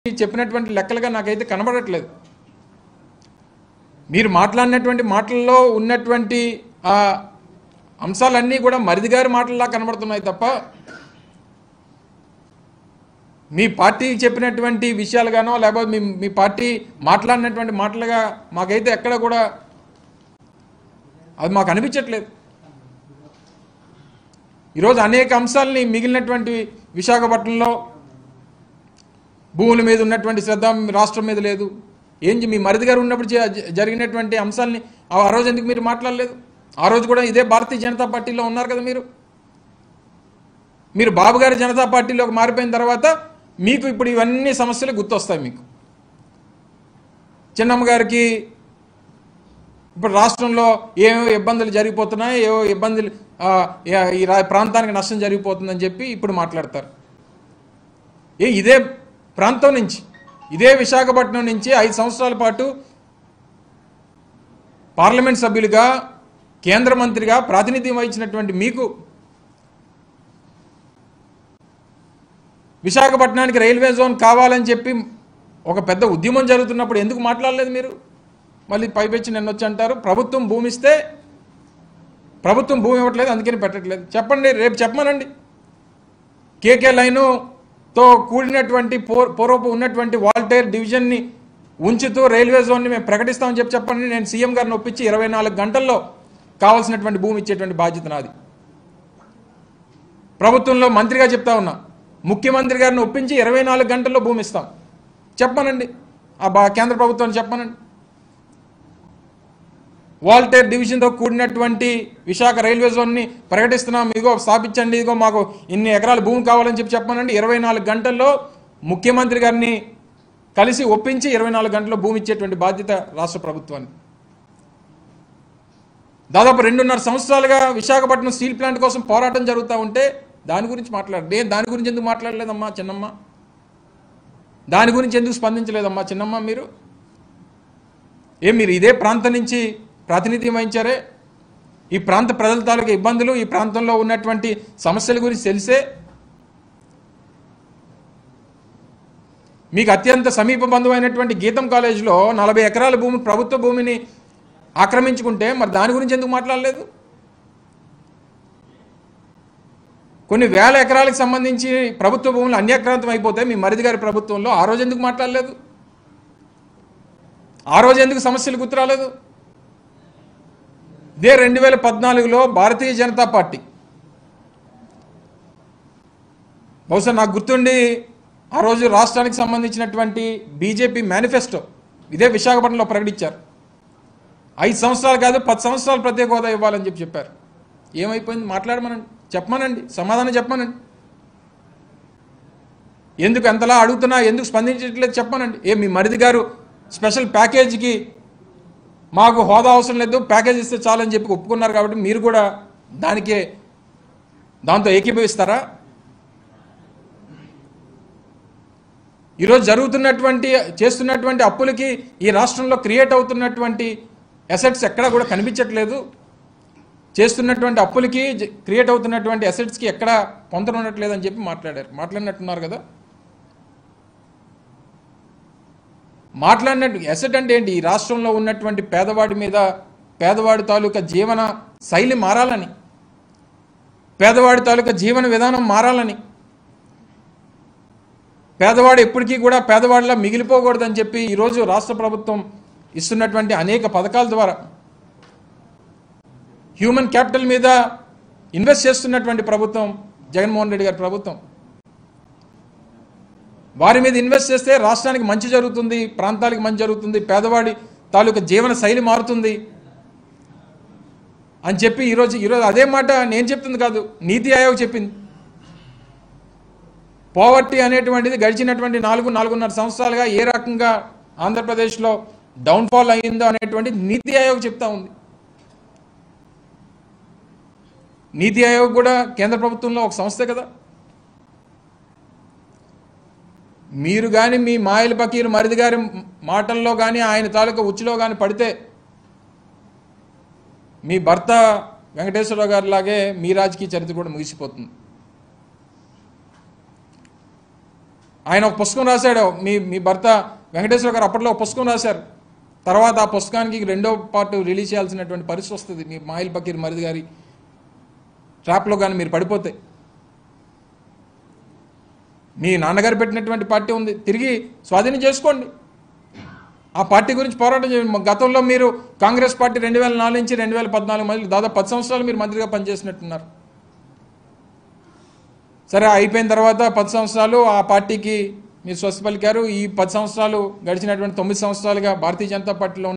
చెప్పినటువంటి లెక్కలుగా నాకైతే కనబడట్లేదు మీరు మాట్లాడినటువంటి మాటల్లో ఉన్నటువంటి ఆ అంశాలన్నీ కూడా మరిది గారి మాటల్లా కనబడుతున్నాయి తప్ప మీ పార్టీకి చెప్పినటువంటి విషయాలుగానో లేకపోతే మీ మీ పార్టీ మాట్లాడినటువంటి మాటలుగా మాకైతే ఎక్కడ కూడా అది మాకు అనిపించట్లేదు ఈరోజు అనేక అంశాలని మిగిలినటువంటి విశాఖపట్నంలో భూముల మీద ఉన్నటువంటి శ్రద్ధ రాష్ట్రం మీద లేదు ఏం చే- మీ మరిది గారు ఉన్నప్పుడు జ- జరిగినటువంటి అంశాలని ఆ ఆ రోజు ఎందుకు మీరు మాట్లాడలేదు ఆ రోజు కూడా ఇదే భారతీయ జనతా పార్టీలో ఉన్నారు కదా మీరు మీరు బాబు గారి జనతా పార్టీలోకి మారిపోయిన తర్వాత మీకు ఇప్పుడు ఇవన్నీ సమస్యలు గుర్తొస్తాయి మీకు చిన్నమ్మ గారికి ఇప్పుడు రాష్ట్రంలో ఏవో ఇబ్బందులు జరిగిపోతున్నాయి ఏవో ఇబ్బందులు ఆ, ఏ- ఈ రా- ప్రాంతానికి నష్టం జరిగిపోతుందని చెప్పి ఇప్పుడు మాట్లాడతారు ఏ ఇదే ప్రాంతం నుంచి ఇదే విశాఖపట్నం నుంచి ఐదు సంవత్సరాల పాటు పార్లమెంట్ సభ్యులుగా కేంద్ర మంత్రిగా ప్రాతినిధ్యం వహించినటువంటి మీకు విశాఖపట్నానికి రైల్వే జోన్ కావాలని చెప్పి ఒక పెద్ద ఉద్యమం జరుగుతున్నప్పుడు ఎందుకు మాట్లాడలేదు మీరు మళ్ళీ పైపెచ్చి నిన్న వచ్చి అంటారు ప్రభుత్వం భూమి ఇస్తే ప్రభుత్వం భూమి ఇవ్వట్లేదు అందుకని పెట్టట్లేదు చెప్పండి రేపు చెప్పమనండి కేకే లైనుతో కూడినటువంటి పూర్ పూర్వపు ఉన్నటువంటి వాల్టైర్ డివిజన్ని ఉంచుతూ రైల్వే జోన్ని మేము ప్రకటిస్తామని చెప్పి చెప్పండి నేను సీఎం గారిని ఒప్పించి ఇరవై నాలుగు గంటల్లో కావాల్సినటువంటి భూమి ఇచ్చేటువంటి బాధ్యత నాది ప్రభుత్వంలో మంత్రిగా చెప్తా ఉన్నా ముఖ్యమంత్రి గారిని ఒప్పించి ఇరవై నాలుగు గంటల్లో భూమి ఇస్తాం చెప్పమనండి ఆ బా కేంద్ర ప్రభుత్వాన్ని చెప్పమనండి వాల్టేర్ డివిజన్తో కూడినటువంటి విశాఖ రైల్వే జోన్ని ప్రకటిస్తున్నాం ఇదిగో స్థాపించండి ఇదిగో మాకు ఇన్ని ఎకరాల భూమి కావాలని చెప్పి చెప్పమనండి ఇరవై నాలుగు గంటల్లో ముఖ్యమంత్రి గారిని కలిసి ఒప్పించి ఇరవై నాలుగు గంటల్లో భూమి ఇచ్చేటువంటి బాధ్యత రాష్ట్ర ప్రభుత్వానికి దాదాపు రెండున్నర సంవత్సరాలుగా విశాఖపట్నం స్టీల్ ప్లాంట్ కోసం పోరాటం జరుగుతూ ఉంటే దాని గురించి మాట్లాడు నేను దాని గురించి ఎందుకు మాట్లాడలేదమ్మా చిన్నమ్మ దాని గురించి ఎందుకు స్పందించలేదమ్మా చిన్నమ్మ మీరు ఏం మీరు ఇదే ప్రాంతం నుంచి ప్రాతినిధ్యం వహించారే ఈ ప్రాంత ప్రజల తాలూకా ఇబ్బందులు ఈ ప్రాంతంలో ఉన్నటువంటి సమస్యల గురించి తెలిసే మీకు అత్యంత సమీప బంధువైనటువంటి గీతం కాలేజీలో నలభై ఎకరాల భూమి ప్రభుత్వ భూమిని ఆక్రమించుకుంటే మరి దాని గురించి ఎందుకు మాట్లాడలేదు కొన్ని వేల ఎకరాలకు సంబంధించి ప్రభుత్వ భూములు అన్యాక్రాంతం అయిపోతే మీ మరిది గారి ప్రభుత్వంలో ఆ రోజు ఎందుకు మాట్లాడలేదు ఆ రోజు ఎందుకు సమస్యలు గుర్తురాలేదు ఇదే రెండు వేల పద్నాలుగులో భారతీయ జనతా పార్టీ బహుశా నాకు గుర్తుండి ఆ రోజు రాష్ట్రానికి సంబంధించినటువంటి బీజేపీ మేనిఫెస్టో ఇదే విశాఖపట్నంలో ప్రకటించారు ఐదు సంవత్సరాలు కాదు పది సంవత్సరాలు ప్రత్యేక హోదా ఇవ్వాలని చెప్పి చెప్పారు ఏమైపోయింది మాట్లాడమనండి చెప్పమనండి సమాధానం చెప్పమనండి ఎందుకు ఎంతలా అడుగుతున్నా ఎందుకు స్పందించట్లేదు చెప్పమనండి ఏ మీ మరిది గారు స్పెషల్ ప్యాకేజీకి మాకు హోదా అవసరం లేదు ప్యాకేజ్ ఇస్తే చాలని చెప్పి ఒప్పుకున్నారు కాబట్టి మీరు కూడా దానికే దాంతో ఏకీభవిస్తారా ఈరోజు జరుగుతున్నటువంటి చేస్తున్నటువంటి అప్పులకి ఈ రాష్ట్రంలో క్రియేట్ అవుతున్నటువంటి అసెట్స్ ఎక్కడా కూడా కనిపించట్లేదు చేస్తున్నటువంటి అప్పులకి జ- క్రియేట్ అవుతున్నటువంటి అసెట్స్కి ఎక్కడా పొంతన ఉండట్లేదు అని చెప్పి మాట్లాడారు మాట్లాడినట్టున్నారు కదా మాట్లాడినట్టు అసెట్ అంటే ఏంటి ఈ రాష్ట్రంలో ఉన్నటువంటి పేదవాడి మీద పేదవాడి తాలూకా జీవన శైలి మారాలని పేదవాడి తాలూకా జీవన విధానం మారాలని పేదవాడు ఎప్పటికీ కూడా పేదవాడిలా మిగిలిపోకూడదని చెప్పి ఈరోజు రాష్ట్ర ప్రభుత్వం ఇస్తున్నటువంటి అనేక పథకాల ద్వారా హ్యూమన్ క్యాపిటల్ మీద ఇన్వెస్ట్ చేస్తున్నటువంటి ప్రభుత్వం జగన్మోహన్ రెడ్డి గారి ప్రభుత్వం వారి మీద ఇన్వెస్ట్ చేస్తే రాష్ట్రానికి మంచి జరుగుతుంది ప్రాంతాలకు మంచి జరుగుతుంది పేదవాడి తాలూకా జీవన శైలి మారుతుంది అని చెప్పి ఈరోజు ఈరోజు అదే మాట నేను చెప్తుంది కాదు నీతి ఆయోగ్ చెప్పింది పోవర్టీ అనేటువంటిది గడిచినటువంటి నాలుగు నాలుగున్నర సంవత్సరాలుగా ఏ రకంగా ఆంధ్రప్రదేశ్లో డౌన్ఫాల్ అయ్యిందో అనేటువంటి నీతి ఆయోగ్ చెప్తా ఉంది నీతి ఆయోగ్ కూడా కేంద్ర ప్రభుత్వంలో ఒక సంస్థే కదా మీరు కానీ మీ మాయల పకీరు మరిది గారి మాటల్లో కానీ ఆయన తాలూకా ఉచ్చులో కానీ పడితే మీ భర్త వెంకటేశ్వరరావు గారి లాగే మీ రాజకీయ చరిత్ర కూడా ముగిసిపోతుంది ఆయన ఒక పుస్తకం రాశాడు మీ మీ భర్త వెంకటేశ్వర గారు అప్పట్లో ఒక పుస్తకం రాశారు తర్వాత ఆ పుస్తకానికి రెండో పార్ట్ రిలీజ్ చేయాల్సినటువంటి పరిస్థితి వస్తుంది మీ మాయిల్ పకీర్ మరిది గారి ట్రాప్లో కానీ మీరు పడిపోతే మీ నాన్నగారు పెట్టినటువంటి పార్టీ ఉంది తిరిగి స్వాధీనం చేసుకోండి ఆ పార్టీ గురించి పోరాటం చేయండి గతంలో మీరు కాంగ్రెస్ పార్టీ రెండు వేల నాలుగు నుంచి రెండు వేల పద్నాలుగు మధ్య దాదాపు పది సంవత్సరాలు మీరు మంత్రిగా పనిచేసినట్టున్నారు సరే అయిపోయిన తర్వాత పది సంవత్సరాలు ఆ పార్టీకి మీరు స్వస్థ పలికారు ఈ పది సంవత్సరాలు గడిచినటువంటి తొమ్మిది సంవత్సరాలుగా భారతీయ జనతా పార్టీలో